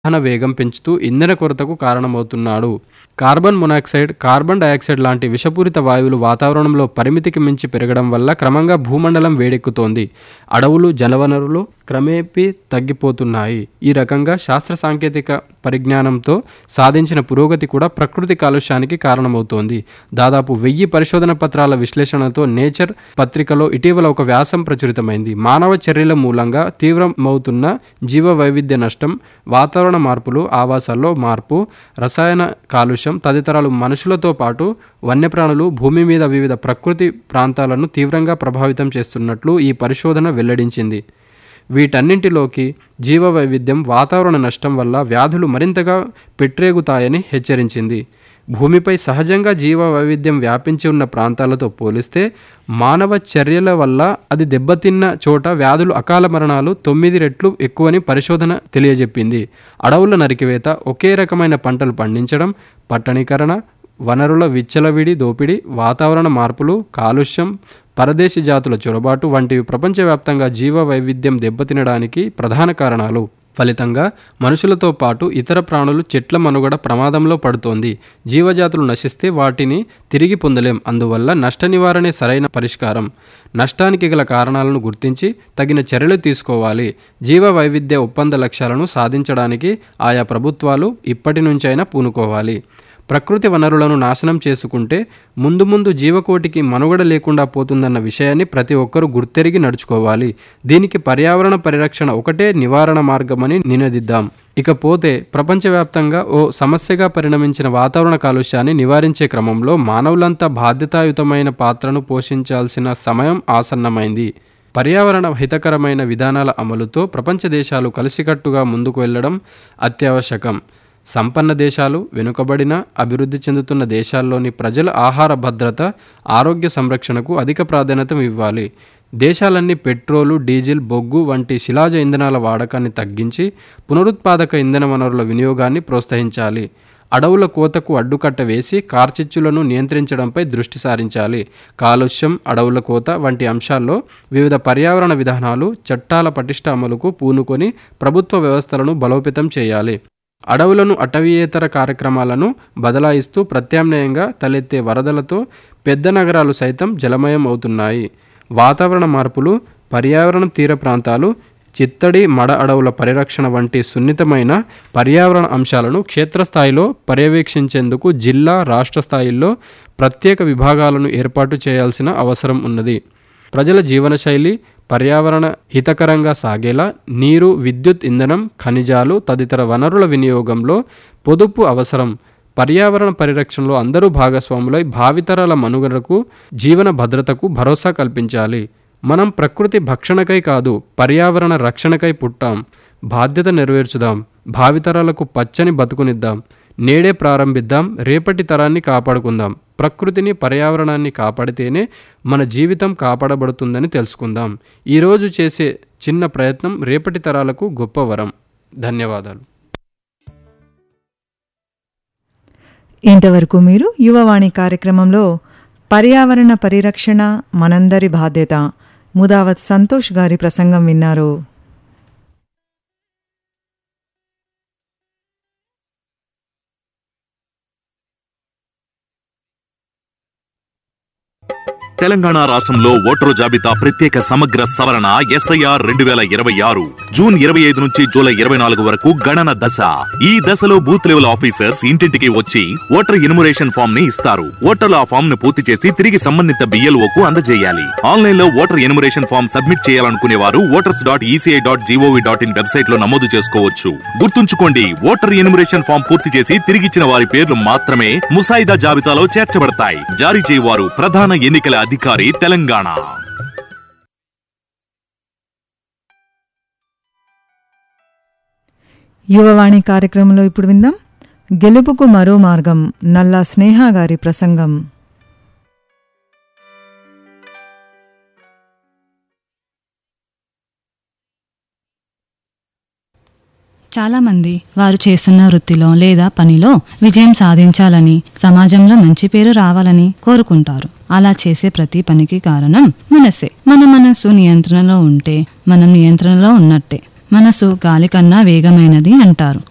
వాహన వేగం పెంచుతూ ఇంధన కొరతకు కారణమవుతున్నాడు కార్బన్ మొనాక్సైడ్ కార్బన్ డయాక్సైడ్ లాంటి విషపూరిత వాయువులు వాతావరణంలో పరిమితికి మించి పెరగడం వల్ల క్రమంగా భూమండలం వేడెక్కుతోంది అడవులు జలవనరులు క్రమేపీ తగ్గిపోతున్నాయి ఈ రకంగా శాస్త్ర సాంకేతిక పరిజ్ఞానంతో సాధించిన పురోగతి కూడా ప్రకృతి కాలుష్యానికి కారణమవుతోంది దాదాపు వెయ్యి పరిశోధన పత్రాల విశ్లేషణతో నేచర్ పత్రికలో ఇటీవల ఒక వ్యాసం ప్రచురితమైంది మానవ చర్యల మూలంగా తీవ్రమవుతున్న జీవ వైవిధ్య నష్టం వాతావరణ మార్పులు ఆవాసాల్లో మార్పు రసాయన కాలుష్యం తదితరాలు మనుషులతో పాటు వన్యప్రాణులు భూమి మీద వివిధ ప్రకృతి ప్రాంతాలను తీవ్రంగా ప్రభావితం చేస్తున్నట్లు ఈ పరిశోధన వెల్లడించింది వీటన్నింటిలోకి జీవ వైవిధ్యం వాతావరణ నష్టం వల్ల వ్యాధులు మరింతగా పెట్టరేగుతాయని హెచ్చరించింది భూమిపై సహజంగా జీవ వైవిధ్యం వ్యాపించి ఉన్న ప్రాంతాలతో పోలిస్తే మానవ చర్యల వల్ల అది దెబ్బతిన్న చోట వ్యాధులు అకాల మరణాలు తొమ్మిది రెట్లు ఎక్కువని పరిశోధన తెలియజెప్పింది అడవుల నరికివేత ఒకే రకమైన పంటలు పండించడం పట్టణీకరణ వనరుల విచ్చలవిడి దోపిడీ వాతావరణ మార్పులు కాలుష్యం పరదేశీ జాతుల చొరబాటు వంటివి ప్రపంచవ్యాప్తంగా జీవ వైవిధ్యం దెబ్బతినడానికి ప్రధాన కారణాలు ఫలితంగా మనుషులతో పాటు ఇతర ప్రాణులు చెట్ల మనుగడ ప్రమాదంలో పడుతోంది జీవజాతులు నశిస్తే వాటిని తిరిగి పొందలేం అందువల్ల నష్ట నివారణే సరైన పరిష్కారం నష్టానికి గల కారణాలను గుర్తించి తగిన చర్యలు తీసుకోవాలి జీవ వైవిధ్య ఒప్పంద లక్ష్యాలను సాధించడానికి ఆయా ప్రభుత్వాలు ఇప్పటి నుంచైనా పూనుకోవాలి ప్రకృతి వనరులను నాశనం చేసుకుంటే ముందు ముందు జీవకోటికి మనుగడ లేకుండా పోతుందన్న విషయాన్ని ప్రతి ఒక్కరూ గుర్తెరిగి నడుచుకోవాలి దీనికి పర్యావరణ పరిరక్షణ ఒకటే నివారణ మార్గమని నినదిద్దాం ఇకపోతే ప్రపంచవ్యాప్తంగా ఓ సమస్యగా పరిణమించిన వాతావరణ కాలుష్యాన్ని నివారించే క్రమంలో మానవులంతా బాధ్యతాయుతమైన పాత్రను పోషించాల్సిన సమయం ఆసన్నమైంది పర్యావరణ హితకరమైన విధానాల అమలుతో ప్రపంచ దేశాలు కలిసికట్టుగా ముందుకు వెళ్ళడం అత్యావశ్యకం సంపన్న దేశాలు వెనుకబడిన అభివృద్ధి చెందుతున్న దేశాల్లోని ప్రజల ఆహార భద్రత ఆరోగ్య సంరక్షణకు అధిక ప్రాధాన్యత ఇవ్వాలి దేశాలన్నీ పెట్రోలు డీజిల్ బొగ్గు వంటి శిలాజ ఇంధనాల వాడకాన్ని తగ్గించి పునరుత్పాదక ఇంధన వనరుల వినియోగాన్ని ప్రోత్సహించాలి అడవుల కోతకు అడ్డుకట్ట వేసి కార్చిచ్చులను నియంత్రించడంపై దృష్టి సారించాలి కాలుష్యం అడవుల కోత వంటి అంశాల్లో వివిధ పర్యావరణ విధానాలు చట్టాల పటిష్ట అమలుకు పూనుకొని ప్రభుత్వ వ్యవస్థలను బలోపేతం చేయాలి అడవులను అటవీయేతర కార్యక్రమాలను బదలాయిస్తూ ప్రత్యామ్నాయంగా తలెత్తే వరదలతో పెద్ద నగరాలు సైతం జలమయం అవుతున్నాయి వాతావరణ మార్పులు పర్యావరణ తీర ప్రాంతాలు చిత్తడి మడ అడవుల పరిరక్షణ వంటి సున్నితమైన పర్యావరణ అంశాలను క్షేత్రస్థాయిలో పర్యవేక్షించేందుకు జిల్లా రాష్ట్ర స్థాయిల్లో ప్రత్యేక విభాగాలను ఏర్పాటు చేయాల్సిన అవసరం ఉన్నది ప్రజల జీవనశైలి పర్యావరణ హితకరంగా సాగేలా నీరు విద్యుత్ ఇంధనం ఖనిజాలు తదితర వనరుల వినియోగంలో పొదుపు అవసరం పర్యావరణ పరిరక్షణలో అందరూ భాగస్వాములై భావితరాల మనుగడకు జీవన భద్రతకు భరోసా కల్పించాలి మనం ప్రకృతి భక్షణకై కాదు పర్యావరణ రక్షణకై పుట్టాం బాధ్యత నెరవేర్చుదాం భావితరాలకు పచ్చని బతుకునిద్దాం నేడే ప్రారంభిద్దాం రేపటి తరాన్ని కాపాడుకుందాం ప్రకృతిని పర్యావరణాన్ని కాపాడితేనే మన జీవితం కాపాడబడుతుందని తెలుసుకుందాం ఈరోజు చేసే చిన్న ప్రయత్నం రేపటి తరాలకు గొప్ప వరం ధన్యవాదాలు ఇంతవరకు మీరు యువవాణి కార్యక్రమంలో పర్యావరణ పరిరక్షణ మనందరి బాధ్యత ముదావత్ సంతోష్ గారి ప్రసంగం విన్నారు తెలంగాణ రాష్ట్రంలో ఓటరు జాబితా ప్రత్యేక సమగ్ర సవరణ ఎస్ఐఆర్ రెండు వేల ఇరవై ఆరు జూన్ ఇరవై ఐదు నుంచి జూలై ఇరవై నాలుగు వరకు గణన దశ ఈ దశలో బూత్ లెవెల్ ఆఫీసర్స్ ఇంటింటికి వచ్చి ఓటర్ ఇనుమరేషన్ ఫామ్ ని ఇస్తారు ఓటర్లు ఆ ఫామ్ ను పూర్తి చేసి తిరిగి సంబంధిత బిఎల్ఓ కు అందజేయాలి ఆన్లైన్ లో ఓటర్ ఎనుమరేషన్ ఫామ్ సబ్మిట్ చేయాలనుకునే వారు voters dot ECI dot gov dot in website లో నమోదు చేసుకోవచ్చు గుర్తుంచుకోండి ఓటర్ ఎనుమరేషన్ ఫామ్ పూర్తి చేసి తిరిగిచ్చిన వారి పేర్లు మాత్రమే ముసాయిదా జాబితాలో చేర్చబడతాయి జారీ చేయవారు ప్రధాన ఎన్నికల అధికారి తెలంగాణ యువవాణి కార్యక్రమంలో ఇప్పుడు విందాం గెలుపుకు మరో మార్గం నల్లా స్నేహ గారి ప్రసంగం చాలామంది వారు చేస్తున్న వృత్తిలో లేదా పనిలో విజయం సాధించాలని సమాజంలో మంచి పేరు రావాలని కోరుకుంటారు అలా చేసే ప్రతి పనికి కారణం మనసే మన మనసు నియంత్రణలో ఉంటే మనం నియంత్రణలో ఉన్నట్టే మనసు గాలి కన్నా వేగమైనది అంటారు